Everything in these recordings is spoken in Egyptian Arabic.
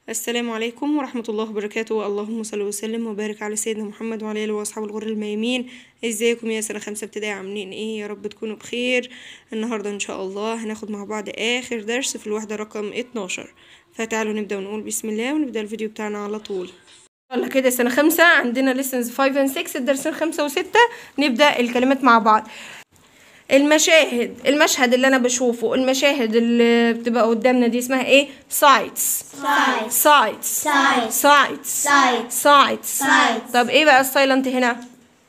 السلام عليكم ورحمة الله وبركاته اللهم صل وسلم وبارك على سيدنا محمد وعلى آله وأصحابه الغر الميامين ازيكم يا سنة خمسة ابتدائي عاملين ايه يا رب تكونوا بخير النهاردة ان شاء الله هناخد مع بعض آخر درس في الوحدة رقم 12 فتعالوا نبدأ ونقول بسم الله ونبدأ الفيديو بتاعنا على طول يلا كده سنة خمسة عندنا lessons 5 and 6 الدرسين خمسة وستة نبدأ الكلمات مع بعض المشاهد المشهد اللي انا بشوفه المشاهد اللي بتبقى قدامنا دي اسمها ايه sights Sight. sights Sight. sights Sight. sights Sight. طب ايه بقى السايلنت هنا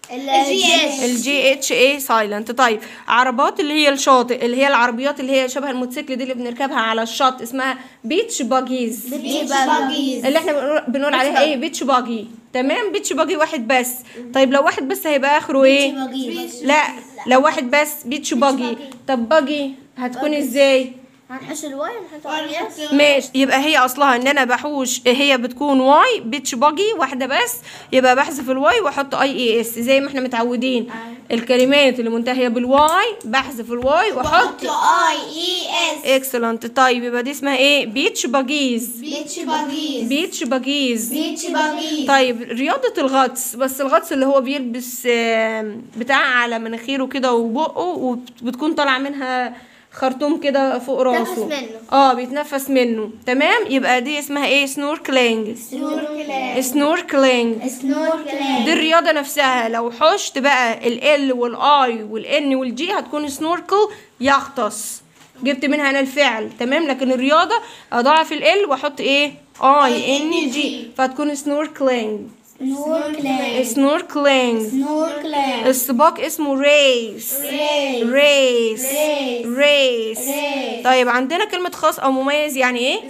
الجي الجي اتش اي سايلنت طيب عربات اللي هي الشاطئ اللي هي العربيات اللي هي شبه الموتوسيكل دي اللي بنركبها على الشط اسمها بيتش باجيز باجيز اللي احنا بنقول- بنقول عليها ايه بيتش باجي تمام بيتش باجي واحد بس طيب لو واحد بس هيبقى اخره ايه لا لو واحد بس بيتش باجي طب باجي هتكون ازاي هنحش الواي ونحط على ماشي يبقى هي اصلها ان انا بحوش هي بتكون واي بيتش باجي واحده بس يبقى بحذف الواي واحط اي اي اس زي ما احنا متعودين الكلمات اللي منتهيه بالواي بحذف الواي واحط اي اي اس اكسلنت طيب يبقى دي اسمها ايه بيتش باجيز بيتش باجيز بيتش باجيز بيتش باجيز طيب رياضة الغطس بس الغطس اللي هو بيلبس آم، بتاع على مناخيره كده وبقه وبتكون طالعة منها خرطوم كده فوق راسه منه. اه بيتنفس منه تمام يبقى دي اسمها ايه سنوركلينج سنوركلينج سنوركلينج دي سنوركلينج الرياضة نفسها لو حشت بقى ال L والاي والان والجي هتكون سنوركل يغطس جبت منها انا الفعل تمام لكن الرياضة اضاعف ال L واحط ايه اي ان جي فهتكون سنوركلينج سنوركلينج سنوركلينج سنوركلينج السباق اسمه ريس ريس ريس طيب عندنا كلمة خاص أو مميز يعني إيه؟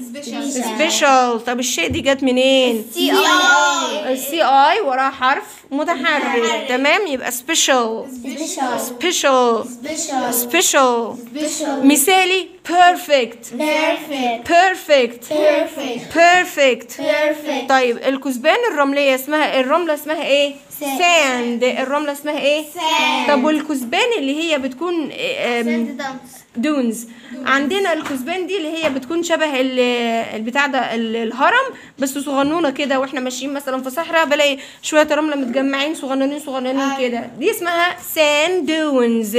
سبيشال طب الشيء دي جت منين؟ سي اي السي اي وراها حرف متحرك تمام يبقى سبيشال سبيشال سبيشال سبيشال سبيشال سبيشال مثالي بيرفكت بيرفكت بيرفكت بيرفكت بيرفكت بيرفكت طيب الكثبان الرملية اسمها الرملة اسمها ايه؟ Sand. ساند الرملة اسمها ايه؟ Sand. طب والكثبان اللي هي بتكون آم، دونز عندنا الكثبان دي اللي هي بتكون شبه ال- البتاع ده ال- الهرم بس صغنونه كده واحنا ماشيين مثلا في صحراء بلاقي شويه رمله متجمعين صغننين صغننين كده دي اسمها ساند دونز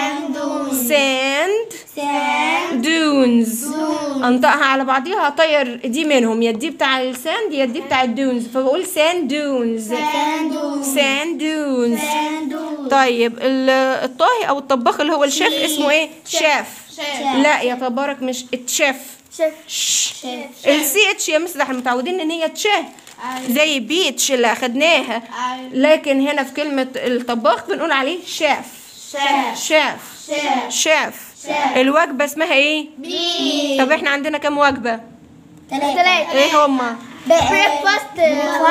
ساند ساند دونز انطقها على بعضيها هطير دي منهم يا دي بتاع الساند يا دي بتاع الدونز فبقول ساند دونز ساند دونز طيب ال- الطاهي او الطباخ اللي هو الشيف اسمه ايه شيف لا يا تبارك مش الشيف شيف السي اتش يا مس احنا متعودين ان هي تشه زي بيتش اللي اخدناها لكن هنا في كلمة الطباخ بنقول عليه شيف شيف شيف الوجبة اسمها ايه طب احنا عندنا كام وجبة ثلاثة ايه هما بريكفاست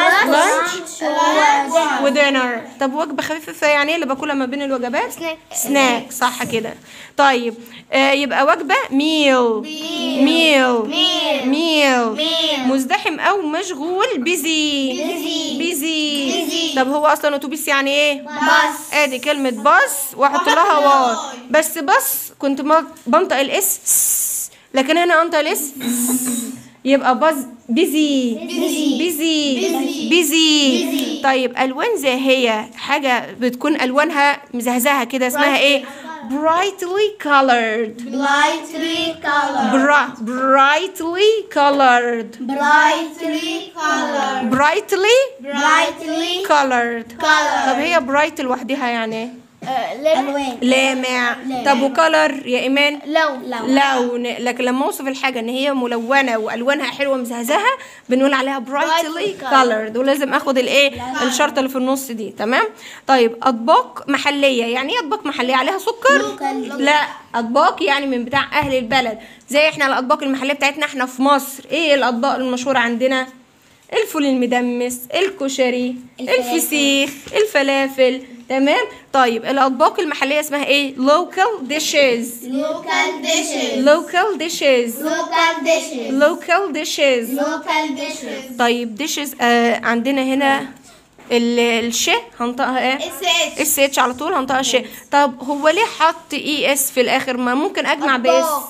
لانش ودينر طب وجبة خفيفة يعني ايه اللي باكلها ما بين الوجبات سناك. سناك صح كده طيب آه يبقى وجبة ميل ميل ميل مزدحم او مشغول بيزي بيزي طب هو اصلا اتوبيس يعني ايه باص. ادي كلمة باص واحط لها واو بس باص كنت ما- بنطق الاس س، لكن هنا انطق الاس يبقى باص بيزي بيزي بيزي طيب الوان زي هي حاجة بتكون الوانها مزهزهة كده اسمها ايه brightly colored brightly colored Bra brightly colored brightly colored brightly brightly colored colored طب هي bright لوحدها يعني ايه الوان لامع طب وكلر يا ايمان لون لون لكن لما اوصف الحاجه ان هي ملونه والوانها حلوه مزهزهه بنقول عليها brightly colored ولازم اخد الايه الشرطه اللي في النص دي تمام طيب اطباق محليه يعني ايه اطباق محليه عليها سكر لا اطباق يعني من بتاع اهل البلد زي احنا الاطباق المحليه بتاعتنا احنا في مصر ايه الاطباق المشهوره عندنا الفول المدمس الكشري الفسيخ الفلافل تمام طيب الاطباق المحليه اسمها ايه local dishes local dishes local dishes local dishes local dishes local dishes طيب dishes آه عندنا هنا ال- الش هنطقها ايه sh اس اتش على طول هنطقها ش طب هو ليه حط اي اس في الاخر ما ممكن اجمع باس أطباق.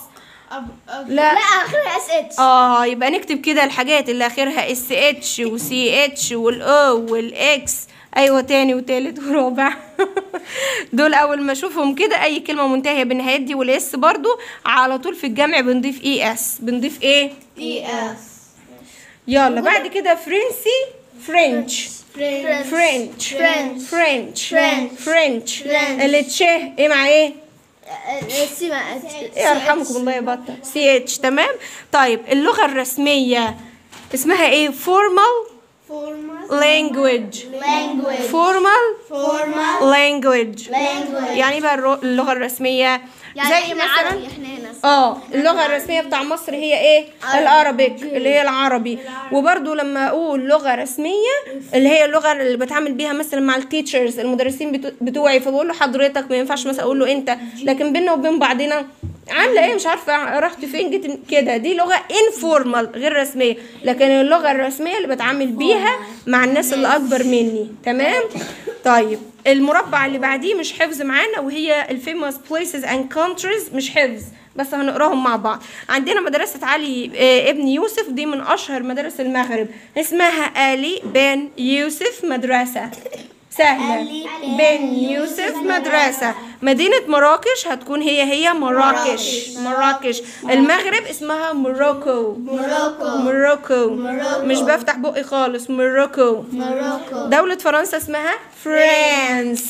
لا آخرها اس اتش اه يبقى نكتب كده الحاجات اللي اخرها اس اتش وسي اتش والاو والاكس ايوه تاني وتالت ورابع دول اول ما اشوفهم كده اي كلمه منتهيه بالنهايات دي والاس برضو على طول في الجمع بنضيف اي اس بنضيف ايه اي اس يلا بعد كده فرنسي فرنش فرنش فرنش فرنش French. فرنش French. اللي تشه ايه مع ايه سيما يرحمكم الله يا بطة سي اتش تمام طيب اللغة الرسمية اسمها ايه formal language language formal formal language language يعني ايه بقى الرو- اللغة الرسمية يعني زي احنا مثلا عربي احنا هنا اه اللغة الرسمية بتاع مصر هي ايه العربيك اللي هي العربي وبرضو لما اقول لغة رسمية اللي هي اللغة اللي بتعامل بيها مثلا مع التيتشرز المدرسين بتو- بتوعي فبقول له حضرتك ما ينفعش مثلا اقول له انت لكن بينا وبين بعضنا عامله ايه مش عارفه رحت فين جيت كده دي لغه انفورمال غير رسميه لكن اللغه الرسميه اللي بتعامل بيها مع الناس اللي اكبر مني تمام طيب المربع اللي بعديه مش حفظ معانا وهي الفيموس بليسز اند كونتريز مش حفظ بس هنقراهم مع بعض عندنا مدرسة علي آه، ابن يوسف دي من أشهر مدارس المغرب اسمها آلي بن يوسف مدرسة سهلة آلي بن يوسف مدرسة مدينة مراكش هتكون هي هي مراكش مراكش المغرب اسمها موروكو موروكو موروكو مش بفتح بقي خالص موروكو موروكو دولة فرنسا اسمها فرانس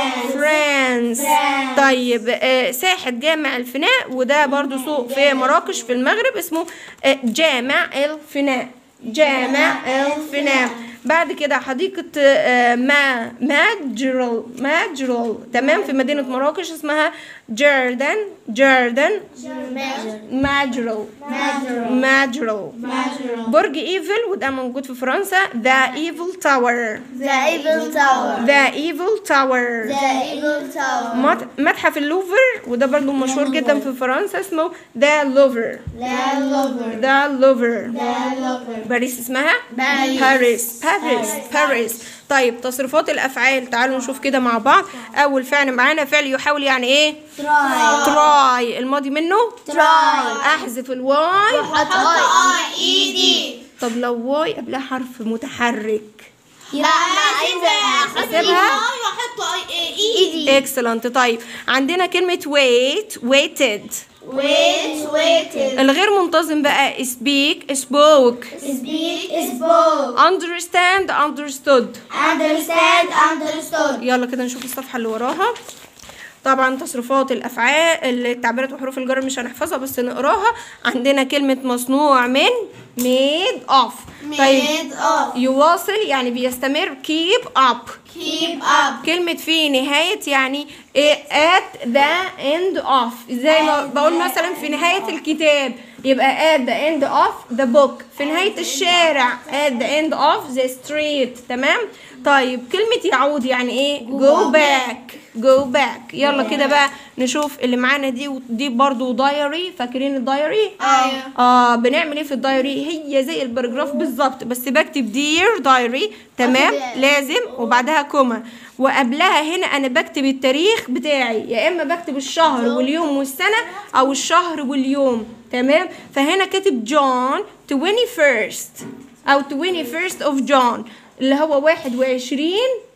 فرانس طيب آه، ساحة جامع الفناء وده برضو سوق في مراكش في المغرب اسمه آه، جامع الفناء جامع الفناء بعد كده حديقة آه، ما ماجرل ماجرل تمام في مدينة مراكش اسمها جاردن جاردن ماجرل ماجرل برج ايفل وده موجود في فرنسا ذا ايفل تاور The Evil Tower ذا ايفل تاور The Evil Tower متحف اللوفر وده برضو مشهور جدا في فرنسا اسمه ذا لوفر The Lover ذا لوفر The Lover باريس اسمها باريس. باريس باريس باريس طيب تصريفات الافعال تعالوا نشوف كده مع بعض اول فعل معانا فعل يحاول يعني ايه Try تراي الماضي منه Try احذف الواي حط I E D طب لو واي قبلها حرف متحرك لا أنا عايزة اسيبها أحط I E D اكسلنت طيب عندنا كلمة wait waited Wait waited الغير منتظم بقى speak spoke Speak spoke understand understood Understand understood يلا كده نشوف الصفحة اللي وراها طبعا تصريفات الافعال التعبيرات وحروف الجر مش هنحفظها بس نقراها عندنا كلمة مصنوع من made of طيب Made of يواصل يعني بيستمر keep up Keep up كلمة في نهاية يعني إيه at the end of زي ما بقول مثلا في نهاية الكتاب يبقى at the end of the book في نهاية الشارع at the end of the street تمام طيب كلمة يعود يعني ايه go back go back يلا كده بقى نشوف اللي معانا دي ودي برضو دايري فاكرين الدايري أيوة. اه بنعمل ايه في الدايري هي زي الباراجراف بالظبط بس بكتب دير دايري تمام أكتب- لازم وبعدها كوما وقبلها هنا انا بكتب التاريخ بتاعي يا اما بكتب الشهر واليوم والسنه او الشهر واليوم تمام فهنا كاتب جون 21st او 21st of جون اللي هو 21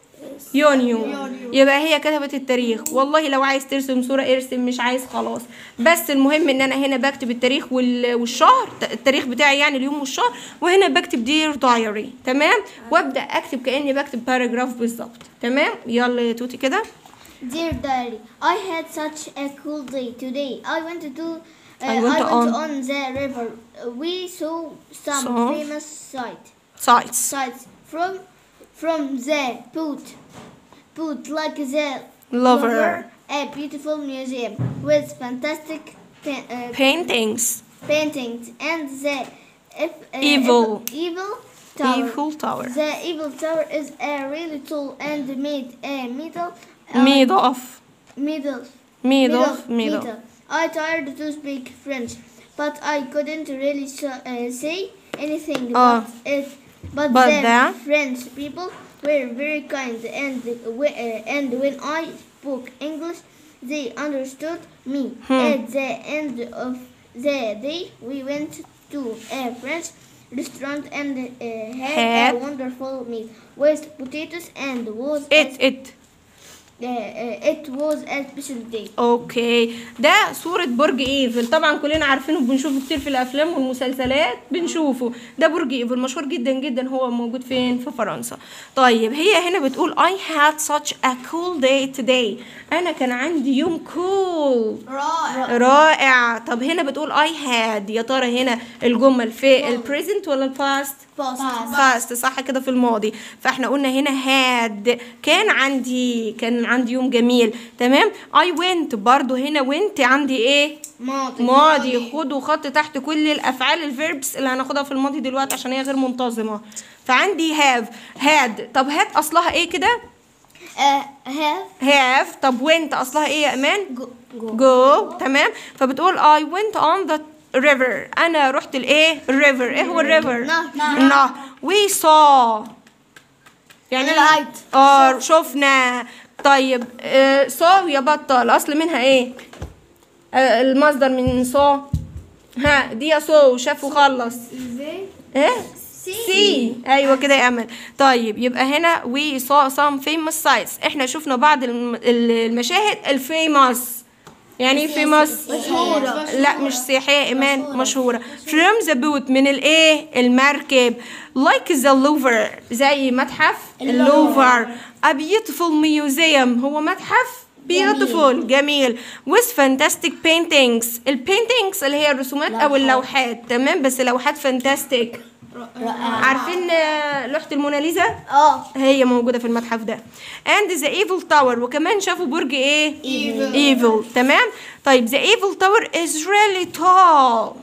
يونيو يبقى هي كتبت التاريخ والله لو عايز ترسم صورة ارسم مش عايز خلاص بس المهم ان انا هنا بكتب التاريخ وال- والشهر ت- التاريخ بتاعي يعني اليوم والشهر وهنا بكتب دير دايري تمام وابدا اكتب كاني بكتب باراجراف بالظبط تمام يلا يا توتي كده Dear Diary, I had such a cool day today. I went to uh, I went on- on the river. We saw some Saw. famous sight, سايتس sights from from the boat, boat like the Lover. a beautiful museum with fantastic pa- uh, paintings paintings and the if, uh, Evil. evil tower. Eiffel Tower The evil tower is a really tall and made a metal uh, made of middle made of made of I tried to speak French, but I couldn't really so, uh, say anything. Ah. But it, but, But the the- French people were very kind, and whe- uh, and when I spoke English, they understood me. Hmm. At the end of the day we went to a French restaurant and uh, had, Had. a wonderful meal with potatoes and was it a, it uh, uh, it was a special day. اوكي ده صورة برج ايفل طبعا كلنا عارفينه بنشوفه كتير في الافلام والمسلسلات بنشوفه ده برج ايفل مشهور جدا جدا هو موجود فين في فرنسا طيب هي هنا بتقول I had such a cool day today انا كان عندي يوم cool رائع رائع طب هنا بتقول I had يا ترى هنا الجمل في البريزنت ولا الباست past صح كده في الماضي فاحنا قلنا هنا had كان عندي كان عندي يوم جميل تمام I went برضو هنا went عندي ايه ماضي ماضي خدوا خط تحت كل الافعال الفيربس اللي هناخدها في الماضي دلوقتي عشان هي غير منتظمه فعندي have had طب had اصلها ايه كده uh, have have طب went اصلها ايه يا امان go, go. go تمام فبتقول I went on the river انا رحت الايه river ايه هو الريفر نهر. نهر we saw يعني رأيت. اه شفنا طيب آه saw يا بطة الاصل منها ايه آه المصدر من saw ها دي يا saw شاف وخلص ايه سي ايوه كده يا امل طيب يبقى هنا we saw some famous sites احنا شفنا بعض الم- ال- المشاهد الفيموس يعني ايه فيموس مشهورة. لا مش سياحيه يا ايمان مشهوره from the boat من الايه المركب like the louvre زي متحف اللوفر a beautiful museum هو متحف beautiful جميل with fantastic paintings البينتينجز اللي هي الرسومات او اللوحات تمام بس لوحات فانتاستيك عارفين آه، لوحة الموناليزا؟ اه هي موجودة في المتحف ده and the evil tower وكمان شافوا برج ايه؟ evil, evil. تمام؟ طيب the evil tower is really tall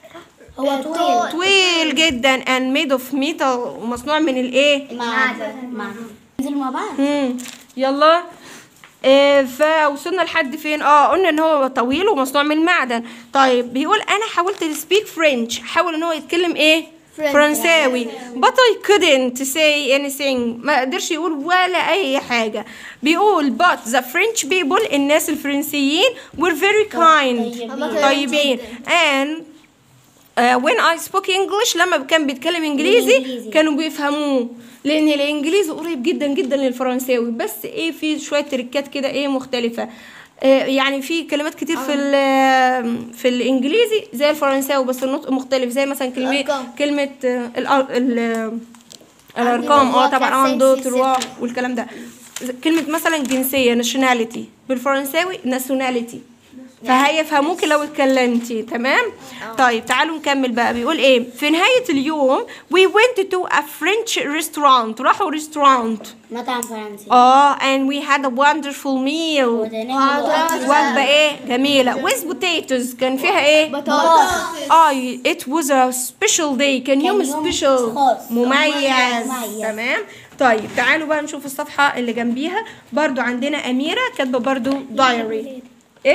هو طويل طويل جدا and made of metal ومصنوع من الايه؟ معدن ننزل مع بعض مم. يلا آه فوصلنا لحد فين اه قلنا ان هو طويل ومصنوع من المعدن طيب بيقول انا حاولت تسبيك فرنش حاول ان هو يتكلم ايه French. فرنساوي but I couldn't say anything ما قدرش يقول ولا اي حاجة بيقول but the French people الناس الفرنسيين were very kind طيبين. طيبين and uh, when I spoke English لما كان بيتكلم انجليزي بالإنجليزي. كانوا بيفهموه لان الانجليزي قريب جدا جدا للفرنساوي بس ايه في شويه تريكات كده ايه مختلفه آه، يعني في كلمات كتير في ال- في الانجليزي زي الفرنساوي بس النطق مختلف زي مثلا كلمه الأرقام. كلمه آه، الأر- ال- الارقام اه طبعا اه دو تروا والكلام ده كلمه مثلا جنسيه ناشوناليتي بالفرنساوي ناسيوناليتي فهيفهموك لو اتكلمتي تمام طيب تعالوا نكمل بقى بيقول ايه في نهايه اليوم we went to a French restaurant راحوا ريستورانت مطعم فرنسي اه and we had a wonderful meal وتناول وجبه ايه جميله with potatoes كان فيها ايه بطاطس اه it was a special day كان يوم يوم سبيشال خاص. مميز مميز. تمام طيب تعالوا بقى نشوف الصفحة اللي جنبيها برضو عندنا أميرة كاتبة برضو دايري ايه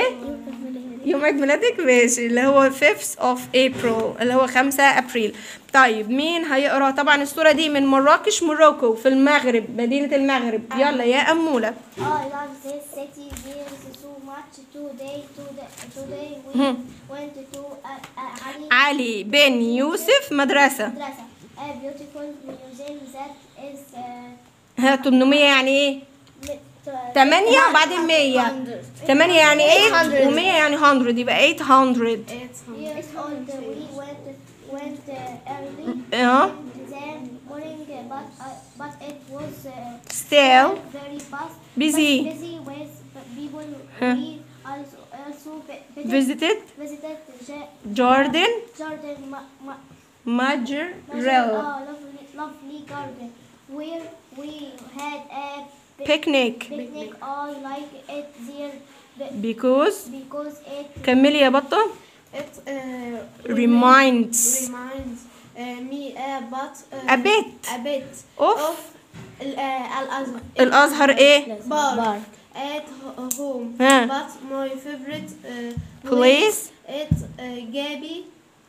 يوم عيد ميلادك ماشي اللي هو 5th of April اللي هو 5 أبريل طيب مين هيقرا طبعا الصورة دي من مراكش موروكو في المغرب مدينة المغرب يلا يا أمولة I love this city there's so much today today today we went to a, a Ali علي بن يوسف مدرسة مدرسة a beautiful museum that is uh, ها 800 يعني ايه lit- 8 وبعدين 100 8 يعني 8 و100 يعني 100 يبقى 800 years old we went went uh, early اه in the morning but uh, but it was uh, still very fast Busy. but busy with people Huh. we also also vi- visited, visited visited Ja- Jordan Jordan Ma- Ma- Major Major- Rel uh, lovely, lovely garden where we had a pi- picnic picnic. I like it there be- because because it كملي يا بطة It uh, reminds reminds uh, me about uh, a bit a bit of of ال- uh, الأزهر الأزهر ايه بارك at ho- home ها. but my favorite uh, Place. it uh, جابي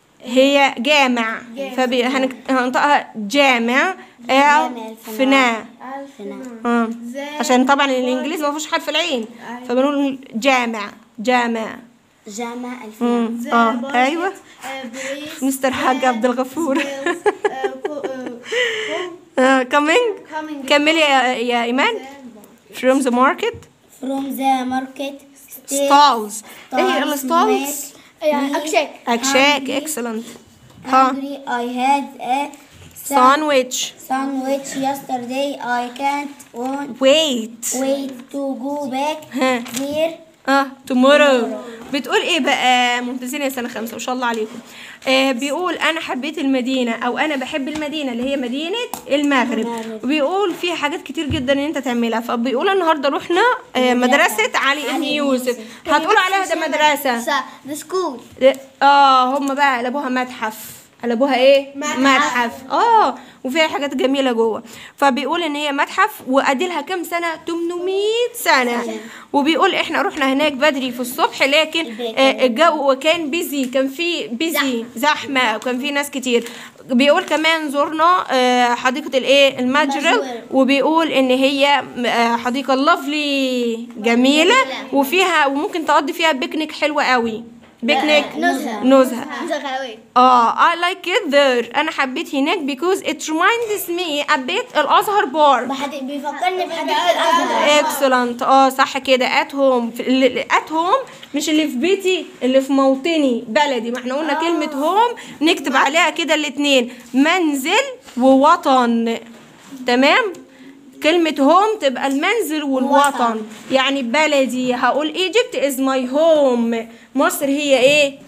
هي جامع فهننطقها جامع ال فناء الفنان آه. the عشان طبعا الانجليزي ما فيهوش حرف العين فبنقول جامع جامع جامع الفنان مم. The اه market, ايوه uh, place مستر حاج where عبد الغفور smells, uh, co- uh, آه كامينج coming كملي يا يا ايمان from the market from the market stalls ايه الستالز أكشك اكشاك اكسلنت ها hungry I had a ساندويتش sandwich yesterday I can't won't ويت wait to go back ها there اه tomorrow بتقول ايه بقى ممتازين يا سنه خمسه ما شاء الله عليكم آه بيقول انا حبيت المدينه او انا بحب المدينه اللي هي مدينه المغرب وبيقول فيها حاجات كتير جدا ان انت تعملها فبيقول النهارده رحنا آه مدرسه علي ابن يوسف هتقول عليها ده مدرسه the school اه هم بقى قلبوها متحف قلبوها ايه متحف اه وفيها حاجات جميله جوه فبيقول ان هي متحف واديلها كام سنه 800 سنه وبيقول احنا رحنا هناك بدري في الصبح لكن آه الجو كان بيزي كان في بيزي زحمه وكان في ناس كتير بيقول كمان زرنا آه حديقه الايه المجرل وبيقول ان هي آه حديقه لافلي جميله وفيها وممكن تقضي فيها بيكنيك حلوه قوي بيكنيك نزهة. نزهه زغاوي اه I like it there انا حبيت هناك because it reminds me a bit الازهر بار بحد... بيفكرني بحديقة الأزهر اكسلنت اه صح كده ات هوم ات هوم مش اللي في بيتي اللي في موطني بلدي ما احنا قلنا كلمة هوم نكتب عليها كده الاتنين منزل ووطن تمام كلمة هوم تبقى المنزل والوطن يعني بلدي هقول Egypt is my home مصر هي ايه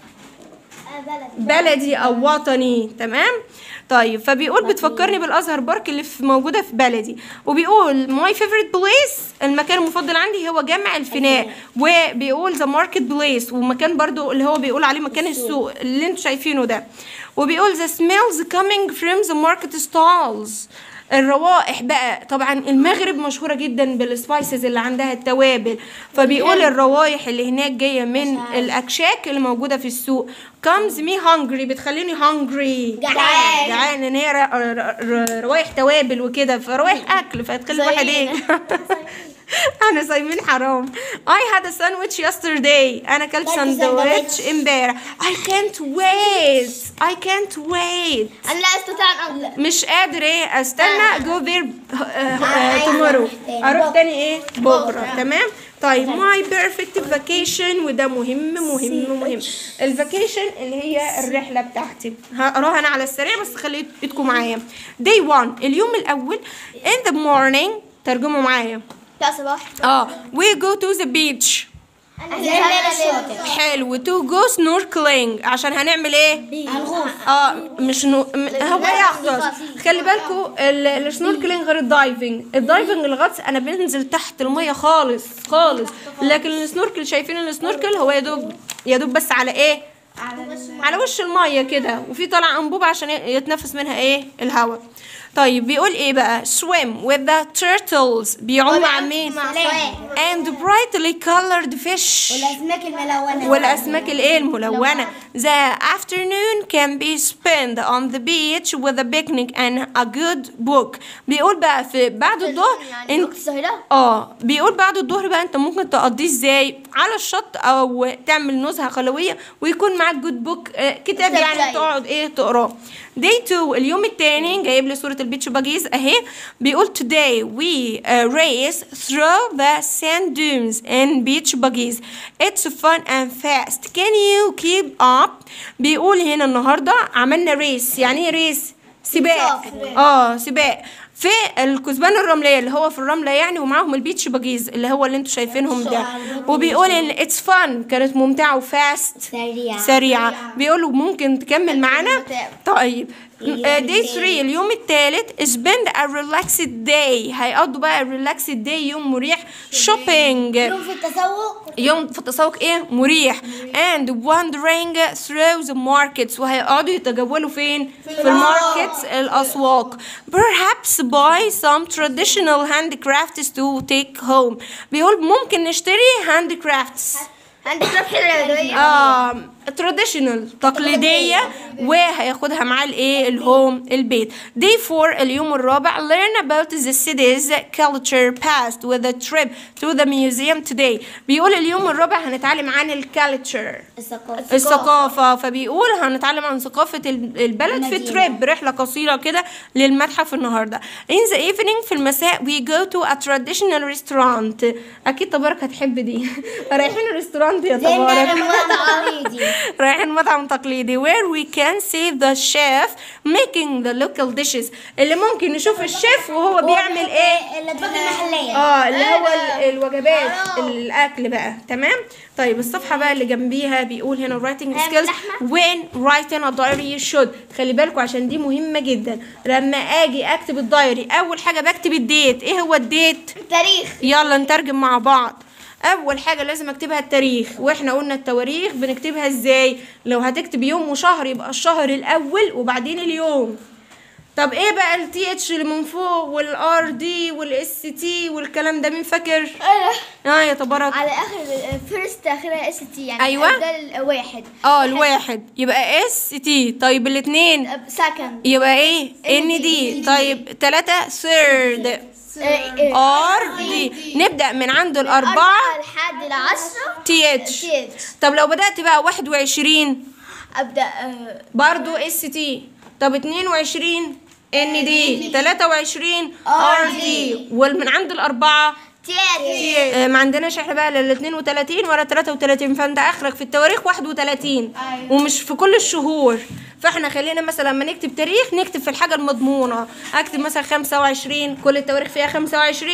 بلدي او وطني تمام طيب فبيقول بتفكرني بالازهر بارك اللي في موجوده في بلدي وبيقول ماي فيفورت بليس المكان المفضل عندي هو جامع الفناء وبيقول ذا ماركت بليس ومكان برضو اللي هو بيقول عليه مكان السوق اللي انتوا شايفينه ده وبيقول the smells coming from the market stalls الروائح بقى طبعا المغرب مشهوره جدا بالسبايسز اللي عندها التوابل فبيقول الروائح اللي هناك جايه من الاكشاك اللي موجوده في السوق comes me hungry بتخليني hungry جعان. جعان ان هي ر- ر- ر- روائح توابل وكده فروائح اكل فتخلي الواحد ايه انا صايمين حرام I had a sandwich yesterday انا اكلت ساندوتش امبارح I can't wait I can't wait أنا لا أستطيع أن أغلق مش قادر ايه استنى جو ذير تومورو تاني. اروح تاني ايه بكره تمام طيب ماي بيرفكت فاكيشن وده مهم مهم مهم الفاكيشن اللي هي الرحله بتاعتي هقراها انا على السريع بس خلي ايدكم معايا day 1 اليوم الاول in the morning ترجموا معايا يا صباح اه we go to the beach حلو to go snorkeling عشان هنعمل ايه اه مش نو... م... هو يغطس خلي بالكوا ال- السنوركلينج غير الدايفنج الدايفنج الغطس انا بنزل تحت الميه خالص خالص لكن السنوركل شايفين السنوركل هو يا دوب يا دوب بس على ايه على وش الميه كده وفي طالع انبوبه عشان ي- يتنفس منها ايه الهواء طيب بيقول ايه بقى swim with the turtles بيعوم مع مين and brightly colored fish والأسماك الملونة والأسماك الإيه الملونة The afternoon can be spent on the beach with a picnic and a good book بيقول بقى في بعد الظهر يعني وقت الظهيرة اه بيقول بعد الظهر بقى انت ممكن تقضيه ازاي على الشط او تعمل نزهه خلويه ويكون معاك جود بوك آه كتاب كتاب يعني زي. تقعد ايه تقراه day 2 اليوم التاني جايب لي صوره البيتش باجيز اهي بيقول today we uh, race through the sand dunes in beach buggies it's fun and fast can you keep up بيقول هنا النهارده عملنا ريس يعني ايه ريس سباق اه سباق في الكثبان الرمليه اللي هو في الرمله يعني ومعاهم البيتش باجيز اللي هو اللي انتوا شايفينهم ده وبيقول ان اتس فن كانت ممتعه وفاست سريعة سريعه بيقولوا ممكن تكمل معانا طيب داي 3 اليوم الثالث spend a relaxed day هيقضوا بقى relaxed day يوم مريح shopping يوم في التسوق يوم في التسوق ايه مريح and wandering through the markets وهيقعدوا يتجولوا فين في الماركتس الاسواق perhaps buy some traditional handicrafts to take home بيقول ممكن نشتري handicrafts عندك ربح اليدوية آه traditional تقليدية وهياخدها معاه الايه الهوم البيت day 4 اليوم الرابع learn about the city's culture past with a trip to the museum today بيقول اليوم الرابع هنتعلم عن الكالتشر الثقافة الثقافة فبيقول هنتعلم عن ثقافة ال- البلد في المدينة. تريب رحلة قصيرة كده للمتحف النهاردة in the evening في المساء we go to a traditional restaurant أكيد تبارك هتحب دي رايحين الريستورانت يا زي ما تبارك انا تقليدي رايحين مطعم تقليدي where we can see the chef making the local dishes اللي ممكن نشوف الشيف وهو بيعمل ايه الاطباق المحلية اه اللي هو ال- الوجبات الاكل بقى تمام طيب الصفحه بقى اللي جنبيها بيقول هنا writing skills when writing a diary you should خلي بالكوا عشان دي مهمه جدا لما اجي اكتب الدايري اول حاجه بكتب الديت ايه هو الديت تاريخ يلا نترجم مع بعض اول حاجه لازم اكتبها التاريخ واحنا قلنا التواريخ بنكتبها ازاي لو هتكتب يوم وشهر يبقى الشهر الاول وبعدين اليوم طب ايه بقى التي اتش اللي من فوق والار دي والاس تي والكلام ده مين فاكر اه يا تبارك على اخر فيرست اخرها اس تي يعني أيوة. ده الواحد اه الواحد يبقى اس تي طيب الاتنين سكند يبقى ايه ان دي طيب تلاتة ثيرد ار دي نبدأ من عند الأربعة لحد العشرة تي اتش تي طب لو بدأت بقى واحد وعشرين ابدا آه، برضو اس تي طب اتنين وعشرين ان دي تلاتة وعشرين ار دي ومن عند الأربعة تي اتش آه، ما عندناش احنا بقى لا ال 32 ولا 33 فانت اخرك في التواريخ 31 ومش في كل الشهور فاحنا خلينا مثلا لما نكتب تاريخ نكتب في الحاجه المضمونه اكتب مثلا 25 كل التواريخ فيها 25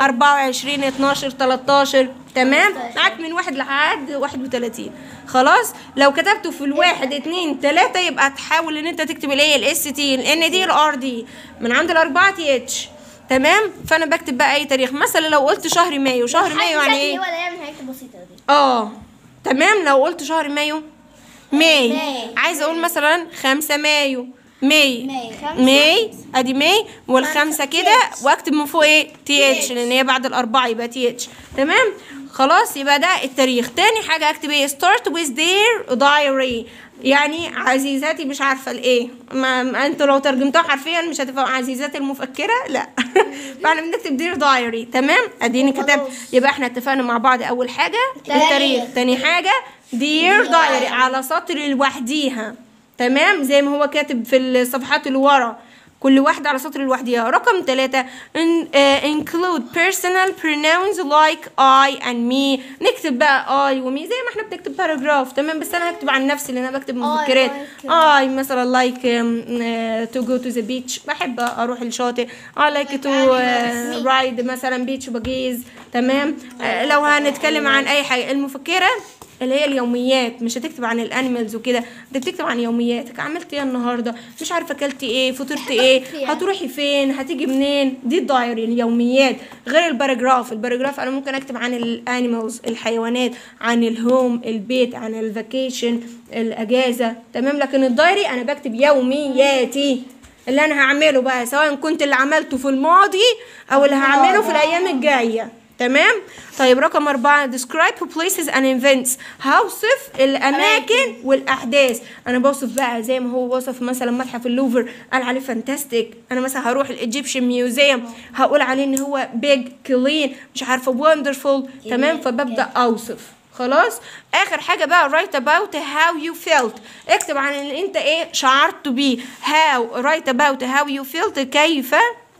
24 12 13 تمام معاك من واحد لحد 31 خلاص لو كتبته في الواحد اتنين تلاتة يبقى تحاول ان انت تكتب الايه الاس تي الان دي الار دي من عند الاربعه تي اتش تمام فانا بكتب بقى اي تاريخ مثلا لو قلت شهر مايو شهر مايو يعني ايه ولا يعمل حاجات بسيطة دي اه تمام لو قلت شهر مايو ماي ماي. عايزه اقول مثلا خمسة مايو ماي ماي. ماي ادي ماي والخمسه كده واكتب من فوق ايه تي اتش لان هي بعد الاربعه يبقى تي اتش تمام خلاص يبقى ده التاريخ تاني حاجه اكتب ايه start with their diary يعني عزيزاتي مش عارفه الايه ما ما انتوا لو ترجمتوها حرفيا مش هتفهموا عزيزاتي المفكره لا فاحنا بنكتب دير دايري تمام اديني كتبت يبقى احنا اتفقنا مع بعض اول حاجه التاريخ تاني حاجه دير دايري على سطر لوحديها تمام زي ما هو كاتب في الصفحات اللي ورا كل واحدة على سطر لوحديها رقم ثلاثة in, uh, include personal pronouns like I and me نكتب بقى I ومي زي ما احنا بنكتب باراجراف تمام بس انا هكتب عن نفسي لان انا بكتب مفكرات like, I مثلا like um, uh, to go to the beach بحب اروح الشاطئ I like to uh, ride مثلا beach بجيز تمام آه، لو هنتكلم عن اي حاجة المفكرة اللي هي اليوميات مش هتكتب عن الانيمالز وكده انت بتكتب عن يومياتك عملت ايه النهارده مش عارفه اكلتي ايه فطرت ايه هتروحي فين هتيجي منين دي الدايري اليوميات غير الباراجراف الباراجراف انا ممكن اكتب عن الانيمالز الحيوانات عن الهوم البيت عن الفاكيشن الاجازه تمام لكن الدايري انا بكتب يومياتي اللي انا هعمله بقى سواء كنت اللي عملته في الماضي او اللي هعمله في الايام الجايه تمام طيب رقم أربعة describe places and events هوصف الأماكن والأحداث أنا بوصف بقى زي ما هو وصف مثلا متحف اللوفر قال عليه فانتاستيك أنا مثلا هروح الإيجيبشن ميوزيوم هقول عليه إن هو بيج كلين مش عارفة وندرفول تمام فببدأ أوصف خلاص اخر حاجه بقى write about how you felt اكتب عن اللي انت ايه شعرت بيه how write about how you felt كيف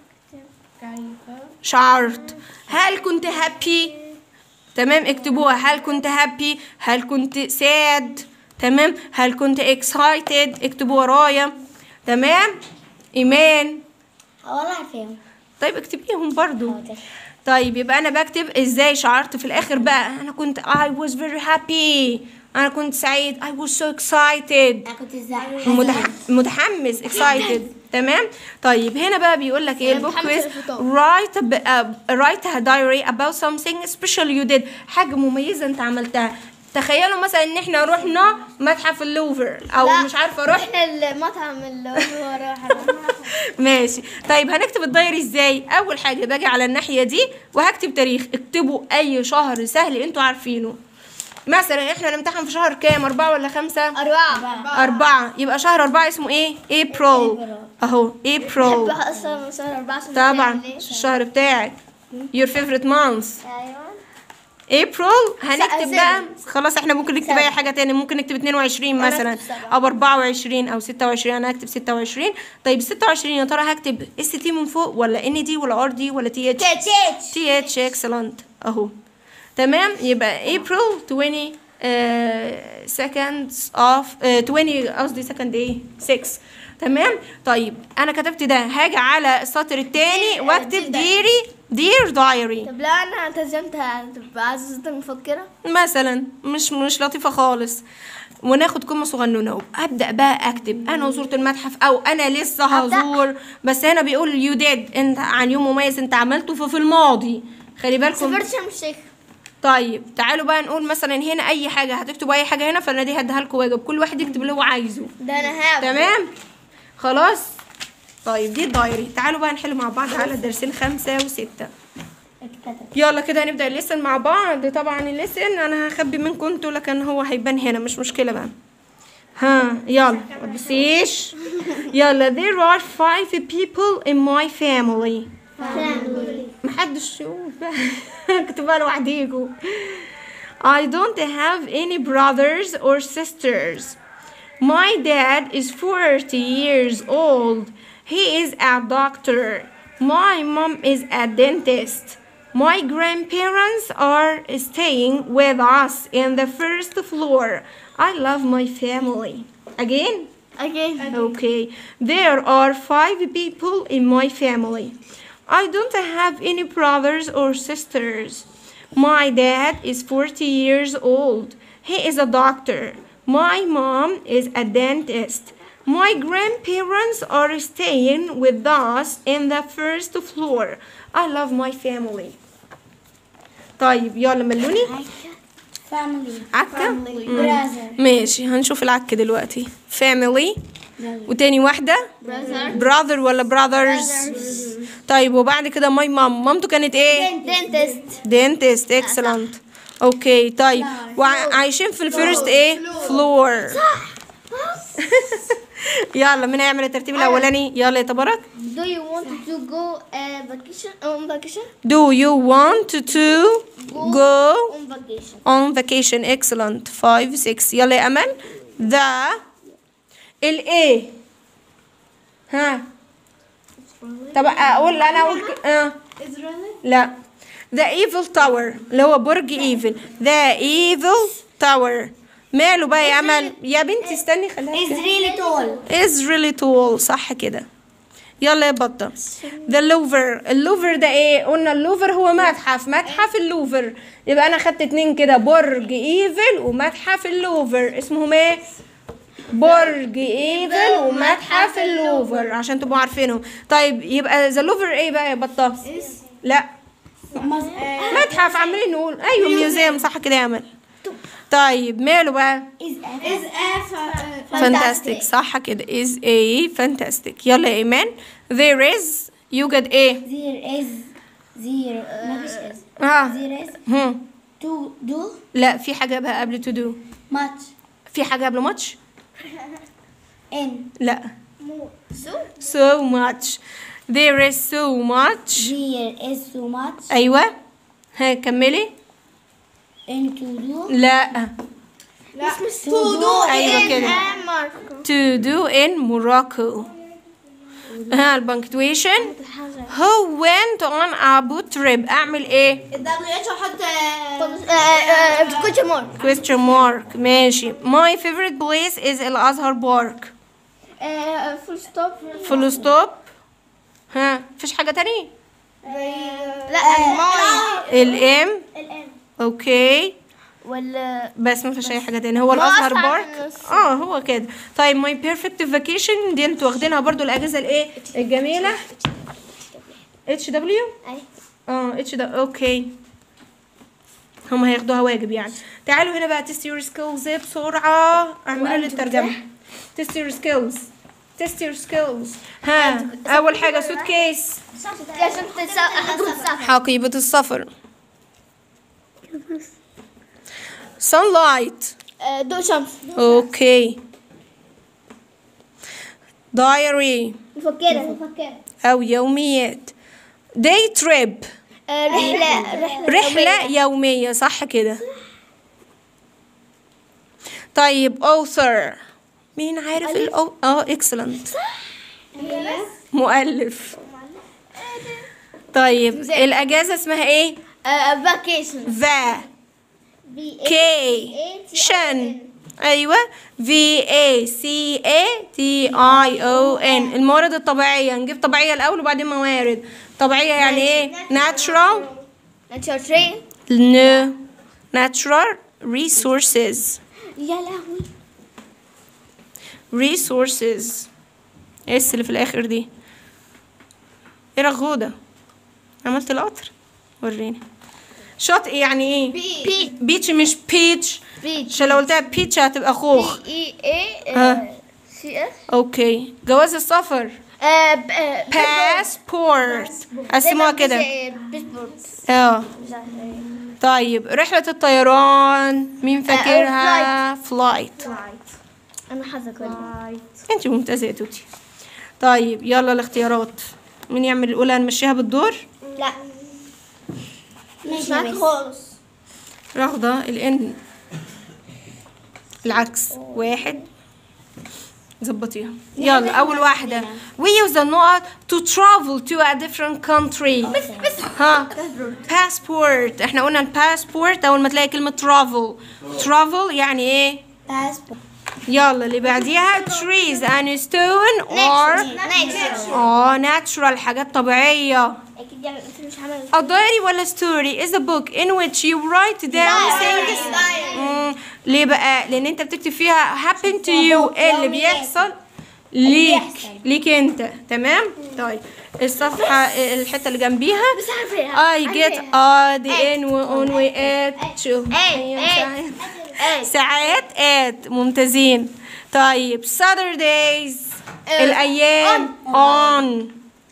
شعرت هل كنت هابي تمام اكتبوها هل كنت هابي هل كنت ساد تمام هل كنت excited اكتبوا ورايا تمام ايمان والله عارفاهم طيب اكتبيهم برضو طيب يبقى انا بكتب ازاي شعرت في الاخر بقى انا كنت I was very happy انا كنت سعيد I was so excited انا كنت ازاي متح... متحمس excited تمام طيب هنا بقى بيقول لك ايه البوك متحمس كويز للفطار. write a, b- uh, write a diary about something special you did حاجة مميزة انت عملتها تخيلوا مثلا ان احنا رحنا متحف اللوفر او لا. مش عارفه رحنا احنا المطعم اللي هو راح ماشي طيب هنكتب الدايري ازاي اول حاجه باجي على الناحيه دي وهكتب تاريخ اكتبوا اي شهر سهل انتوا عارفينه مثلا احنا نمتحن في شهر كام أربعة ولا خمسة أربعة أربعة يبقى شهر أربعة اسمه ايه April أهو April بحب أصلا شهر أربعة عشان طبعا بتعمل إيه؟ الشهر بتاعك your favorite month أيوة April هنكتب سبعة. بقى خلاص احنا ممكن نكتب اي حاجة تاني ممكن نكتب 22 مثلا نكتب سبعة. او 24 او 26 انا هكتب 26 طيب 26 يا ترى هكتب اس تي من فوق ولا ان دي ولا ار دي ولا تي اتش تيتش تي اتش اكسلنت اهو تمام يبقى April 20 uh, seconds of uh, 20 قصدي second ايه 6 تمام طيب انا كتبت ده هاجي على السطر التاني واكتب ديري دير دايري طب لا أنا التزمت هتبقى عزيزة المفكرة مثلا مش مش لطيفه خالص وناخد كلمه صغنونه ابدا بقى اكتب انا وزرت المتحف او انا لسه هزور بس هنا بيقول يو ديد انت عن يوم مميز انت عملته ففي الماضي خلي بالكم سافرت شرم الشيخ طيب تعالوا بقى نقول مثلا هنا اي حاجه هتكتبوا اي حاجه هنا فانا دي هديها لكم واجب كل واحد يكتب اللي هو عايزه ده أنا هاب تمام خلاص طيب دي الدايري تعالوا بقى نحل مع بعض على الدرسين خمسة وستة يلا كده هنبدأ الليسن مع بعض طبعا الليسن انا هخبي منكم انتوا لكن هو هيبان هنا مش مشكلة بقى ها يلا ما تبصيش يلا there are five people in my family محدش يقول بقى اكتبها لوحديكوا I don't have any brothers or sisters. My dad is 40 years old. He is a doctor. My mom is a dentist. My grandparents are staying with us in the first floor. I love my family. Again? Again Okay. There are five people in my family. I don't have any brothers or sisters. My dad is 40 years old. He is a doctor. My mom is a dentist. My grandparents are staying with us in the first floor. I love my family. طيب يلا ملوني family عكا brother ماشي هنشوف العك دلوقتي family وتاني واحدة brother brother ولا brothers طيب وبعد كده my mom مامته كانت ايه dentist dentist excellent اوكي طيب وعايشين في الفيرست ايه فلور يلا مين هيعمل الترتيب الاولاني يلا يا تبارك Do you want to go uh, vacation on vacation do you want to go on vacation on vacation excellent 5 6 يلا يا امل the الايه ها طب اقول انا اقول ك- اه لا the evil tower اللي هو برج evil the evil tower ماله بقى يا امل يا بنتي استني خليها كده. really tall is really tall صح كده يلا يا بطة the louvre اللوفر ده ايه قلنا اللوفر هو متحف متحف اللوفر يبقى انا خدت اتنين كده برج ايفل ومتحف اللوفر اسمهم ايه برج ايفل ومتحف اللوفر عشان تبقوا عارفينهم طيب يبقى ذا لوفر ايه بقى يا بطة لا متحف عاملين نقول ايوه ميوزيوم صح كده يا امل طيب ماله بقى is a فانتاستيك صح كده is a fantastic يلا يا ايمان there is يوجد ايه there is there ما فيش is اه there is هم. to do لا في حاجه بقى قبل to do much في حاجه قبل ماتش in لا so so much there is so much there is so much ايوه ها كملي in to do لا to do أيوة in كده. Morocco to do in Morocco ها البنكتويشن who went on a boat trip اعمل ايه الدبليو اتش احط question mark question mark ماشي my favorite place is الازهر بارك full stop فول ستوب ها مفيش حاجة تانية لا الماي الام الان اوكي ولا بس مفيش اي حاجة تانية هو ما الازهر أصعب بارك من النص. اه هو كده طيب my perfect vacation دي انتوا واخدينها برضو الاجازة الايه الجميلة اتش دبليو اي اه اتش ده اوكي هم هياخدوها واجب يعني تعالوا هنا بقى تست يور سكيلز بسرعة اعملوا لي الترجمة تست يور سكيلز تست يور سكيلز ها اول حاجة سوت كيس عشان تحط الصفحة حقيبة السفر sunlight ضوء شمس اوكي diary مفكرة مفكرة او يوميات day trip رحلة رحلة رحلة يومية صح كده طيب author مين عارف الأو... اه excellent مؤلف طيب الأجازة اسمها ايه؟ فاكيشن ذا كي شن ايوه في اي سي اي تي اي او ان الموارد الطبيعيه نجيب طبيعيه الاول وبعدين موارد طبيعيه يعني ايه natural ناتشر ترين no natural resources يا لهوي resources اس اللي في الاخر دي ايه رغوده عملت القطر وريني شاطئ يعني ايه بي بيتش مش بيتش بيتش عشان لو قلتها بيتش هتبقى خوخ اي اي ها. سي اس اوكي جواز السفر باسبورت قسموها كده اه طيب رحلة الطيران مين فاكرها فلايت انا حاسه كويس انت ممتازة يا توتي طيب يلا الاختيارات مين يعمل الاولى نمشيها بالدور لا ماشي معاك بس خالص رغدة الان العكس واحد ظبطيها يلا اول واحدة we use the نقط to travel to a different country ها passport احنا قلنا الباسبورت اول ما تلاقي كلمة travel travel يعني ايه باسبورت يلا اللي بعديها trees and stone or نيكست اه natural حاجات طبيعية اكيد يعني انت مش عامل A diary ولا story is a book in which you write down things مم. ليه بقى؟ لأن أنت بتكتب فيها happen to you إيه اللي بيحصل ليك ليك أنت تمام؟ طيب الصفحة الحتة اللي جنبيها بس عارفه I get a the in on we at شوف أيوة، ساعات. ساعات at ممتازين طيب Saturdays الأيام on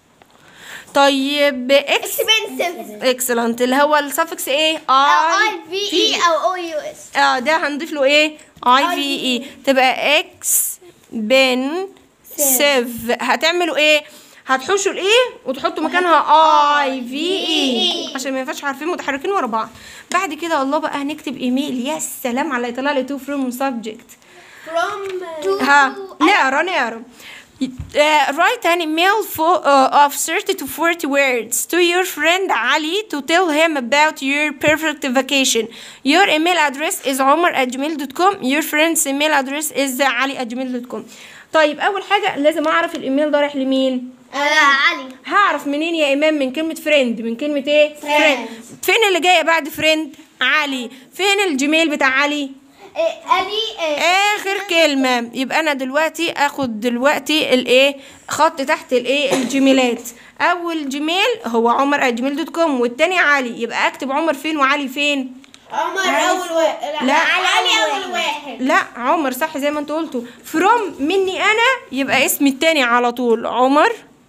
طيب ex اكسبنسيف excellent اللي هو السفكس ايه اي في اي او او يو اس اه ده هنضيف له ايه اي في اي تبقى اكس بن سيف هتعملوا ايه هتحوشوا الايه وتحطوا مكانها اي في اي عشان ما ينفعش حرفين متحركين ورا بعض بعد كده الله بقى هنكتب ايميل يا سلام على يطلع لي تو فروم سبجكت ها نقرا نقرا Uh, write an email for, uh, of 30 to 40 words to your friend Ali to tell him about your perfect vacation. Your email address is omar at gmail.com. Your friend's email address is ali at gmail.com. طيب أول حاجة لازم أعرف الإيميل ده رايح لمين؟ علي هعرف منين يا إمام من كلمة فريند من كلمة إيه؟ فريند فين اللي جاية بعد فريند؟ علي فين الجيميل بتاع علي؟ علي اخر كلمه يبقى انا دلوقتي اخد دلوقتي الايه خط تحت الايه الجيميلات اول جيميل هو عمر جيميل دوت كوم والتاني علي يبقى اكتب عمر فين وعلي فين عمر اول واحد لا. علي اول واحد لا عمر صح زي ما انت قلتوا فروم مني انا يبقى اسمي التاني على طول عمر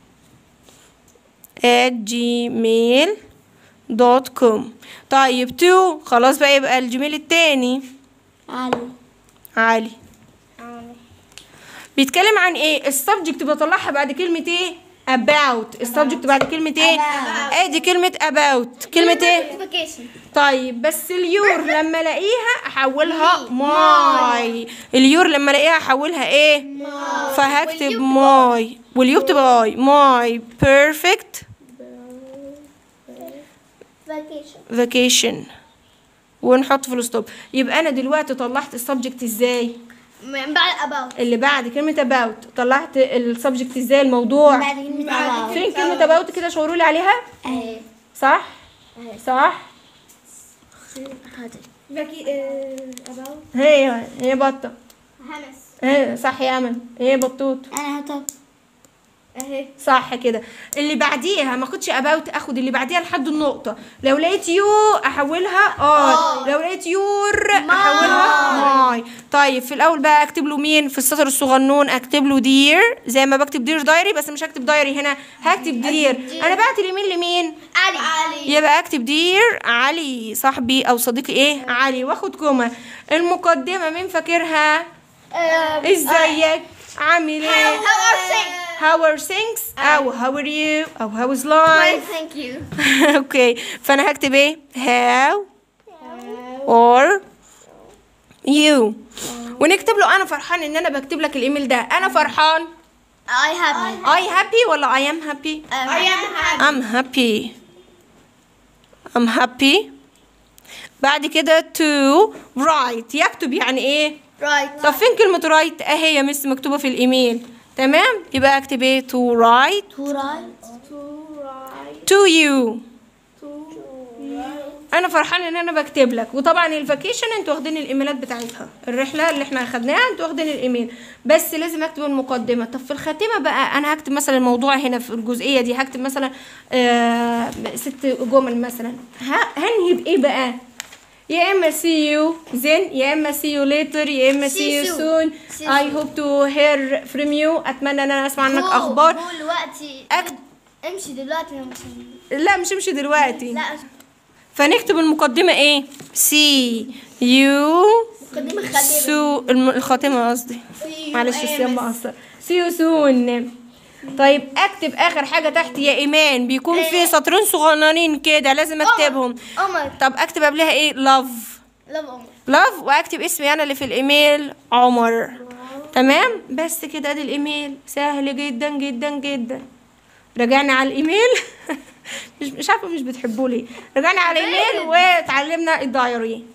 at gmail دوت كوم طيب تو خلاص بقى يبقى الجيميل التاني علي علي بيتكلم عن ايه السبجكت بطلعها بعد كلمة ايه about السبجكت بعد كلمة ايه ادي كلمة about كلمة ايه فاكيشن طيب بس اليور لما الاقيها احولها ماي اليور لما الاقيها احولها ايه فهكتب ماي واليو بتبقى اي ماي بيرفكت فاكيشن فاكيشن ونحط فول ستوب يبقى انا دلوقتي طلعت السبجكت ازاي من بعد about اللي بعد كلمة about طلعت السبجكت ازاي الموضوع بعد كلمة على فين كلمة about كده شاوروا لي عليها اهي صح صح باكي about هي هي بطة همس هي صح يا امل هي بطوط انا هطب اهي صح كده اللي بعديها ما اخدش اباوت اخد اللي بعديها لحد النقطه لو لقيت يو احولها اي لو لقيت يور احولها ماي طيب في الاول بقى اكتب له مين في السطر الصغنون اكتب له دير زي ما بكتب دير دايري بس مش هكتب دايري هنا هكتب دير انا بعت اليمين لمين علي علي يبقى اكتب دير علي صاحبي او صديقي ايه علي واخد كوما المقدمه مين فاكرها ازيك عامل ايه how are things او how are you او how is life ثانك يو اوكي فانا هكتب ايه how or you ونكتب له انا فرحان ان انا بكتب لك الايميل ده انا فرحان I have I happy ولا I am happy I am happy I'm happy I'm happy بعد كده to write يكتب يعني ايه right طب فين كلمة write اهي يا مس مكتوبة في الايميل تمام يبقى اكتب ايه to write to right to you انا فرحان ان انا بكتب لك وطبعا الفاكيشن انتوا واخدين الايميلات بتاعتها الرحله اللي احنا اخدناها انتوا واخدين الايميل بس لازم اكتب المقدمه طب في الخاتمه بقى انا هكتب مثلا الموضوع هنا في الجزئيه دي هكتب مثلا آه ست جمل مثلا ه- هنهي بايه بقى يا اما see you then يا اما see you later يا اما see See you you. soon See I hope to hear from you اتمنى ان انا اسمع عنك اخبار هو دلوقتي أكت... امشي دلوقتي امشي لا مش امشي دلوقتي لا فنكتب المقدمة ايه سي يو مقدمة خلينا سو الم- الخاتمة قصدي معلش الصيام مقصر سي يو سون طيب اكتب اخر حاجة تحت يا ايمان بيكون في سطرين صغننين كده لازم اكتبهم قمر طب اكتب قبلها ايه لاف لف قمر لاف واكتب اسمي انا اللي في الايميل عمر تمام بس كده ادي الايميل سهل جدا جدا جدا رجعنا على الايميل مش مش عارفه مش بتحبوه ليه رجعنا على الايميل واتعلمنا الدايري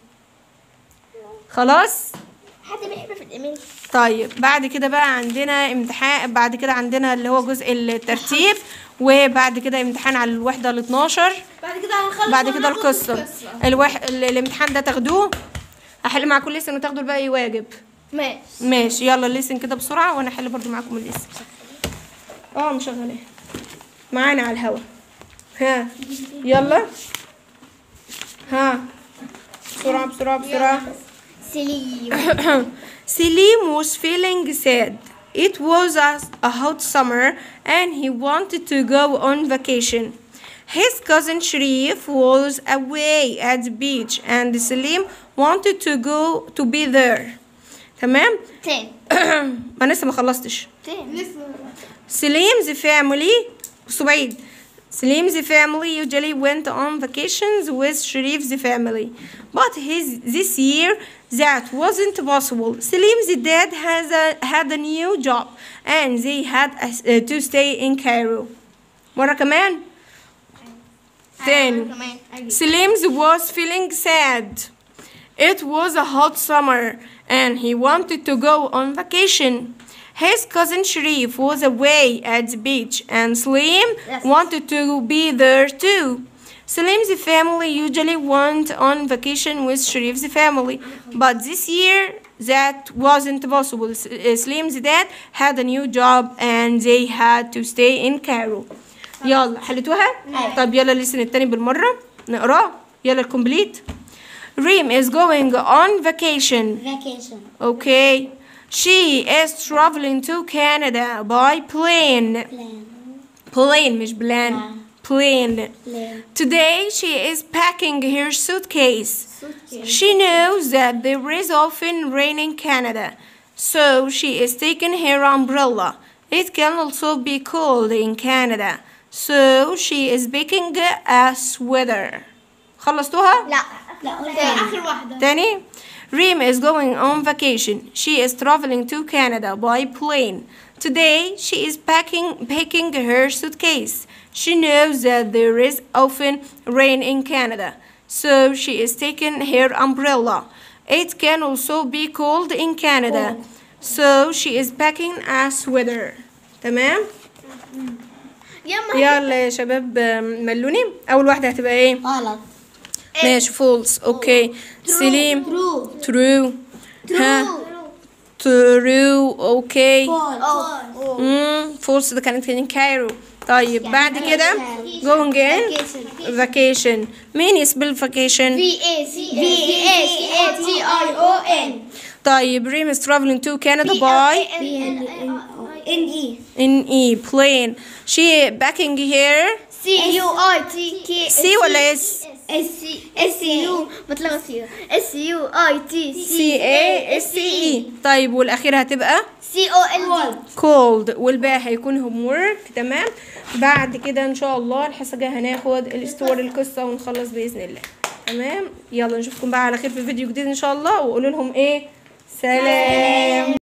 خلاص حد بيحب في الايميل طيب بعد كده بقى عندنا امتحان بعد كده عندنا اللي هو جزء الترتيب وبعد كده امتحان على الوحده ال 12 بعد كده هنخلص بعد كده وناخد القصه الواح... ال- الامتحان ده تاخدوه احل معاكم لسن وتاخدوا الباقي واجب ماشي ماشي يلا الليسن كده بسرعه وانا احل برضو معاكم الليسن اه مشغلاه معانا على الهوا ها يلا ها بسرعه بسرعه بسرعه سليم Selim was feeling sad. It was a, a hot summer and he wanted to go on vacation. His cousin Sharif was away at the beach and Selim wanted to go to be there. تمام؟ تاني ما لسه ما خلصتش. تاني Salim's family بصوا بعيد Salim's family usually went on vacations with Sharif's family but his this year that wasn't possible Salim's dad has a, had a new job and they had uh, to stay in Cairo مرة كمان تاني كمان أجي. Salim's was feeling sad. It was a hot summer and he wanted to go on vacation. His cousin Sharif was away at the beach and Salim Yes. wanted to be there too. Salim's family usually went on vacation with Sharif's family, but this year that wasn't possible. S- uh, Salim's dad had a new job and they had to stay in Cairo. يلا حلتوها؟ طب يلا الليسن التاني بالمرة نقراه يلا الكومبليت Reem is going on vacation vacation okay she is traveling to Canada by plane plan plane مش بلان plane plan Today she is packing her suitcase. She knows that there is often rain in Canada, so she is taking her umbrella. It can also be cold in Canada, so she is picking a sweater. خلصتوها؟ لا لا قول تاني. تاني اخر واحده Danny, Reem is going on vacation. She is traveling to Canada by plane. Today, she is packing, packing her suitcase. She knows that there is often rain in Canada, so she is taking her umbrella. It can also be cold in Canada, so she is packing a sweater. تمام؟ يما يلا يا شباب ملوني أول واحدة هتبقى إيه؟ غلط ماشي فولس أوكي سليم true True. ها true اوكي Oh. امم فولس ده كانت فين كايرو طيب بعد كده going in vacation مين يسبل vacation V A C A C A C A T I O N. طيب ريم is traveling to Canada by N E in E plane she backing here C U I T K C ولا S S C S U بتلخبط فيها S U I T C A S C E طيب والأخيرة هتبقى C O L D. cold والباقي هيكون homework تمام بعد كده ان شاء الله الحصة الجاية هناخد الستوري القصة ونخلص بإذن الله تمام يلا نشوفكم بقى على خير في فيديو جديد ان شاء الله وقولوا لهم ايه سلام